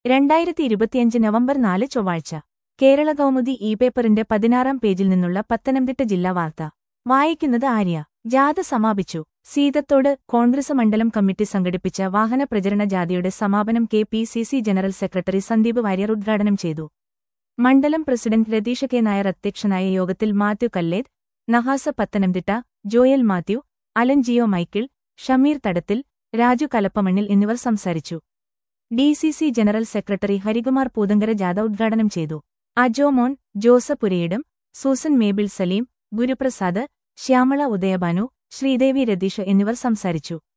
രണ്ടായിരത്തി ഇരുപത്തിയഞ്ച് നവംബർ നാല് ചൊവ്വാഴ്ച കേരള കൗമുദി ഇ പേപ്പറിന്റെ പതിനാറാം പേജിൽ നിന്നുള്ള പത്തനംതിട്ട ജില്ലാ വാർത്ത വായിക്കുന്നത് ആര്യ ജാഥ സമാപിച്ചു സീതത്തോട് കോൺഗ്രസ് മണ്ഡലം കമ്മിറ്റി സംഘടിപ്പിച്ച വാഹന പ്രചരണ ജാഥയുടെ സമാപനം K P C C general secretary Sandeep Warrier ഉദ്ഘാടനം ചെയ്തു മണ്ഡലം പ്രസിഡന്റ് രതീഷ കെ നായർ അധ്യക്ഷനായ യോഗത്തിൽ മാത്യു കല്ലേത് നഹാസ പത്തനംതിട്ട ജോയൽ മാത്യു അലൻ ജിയോ മൈക്കിൾ ഷമീർ തടത്തിൽ രാജു കലപ്പമണ്ണിൽ എന്നിവർ സംസാരിച്ചു D C C general secretary Harikumar Poothankara ജാഥ ഉദ്ഘാടനം ചെയ്തു അജോമോൻ ജോസഫ് പുരയിടം സൂസൻ മേബിൾ സലീം ഗുരുപ്രസാദ് ശ്യാമള ഉദയഭാനു ശ്രീദേവി രതീഷ് എന്നിവർ സംസാരിച്ചു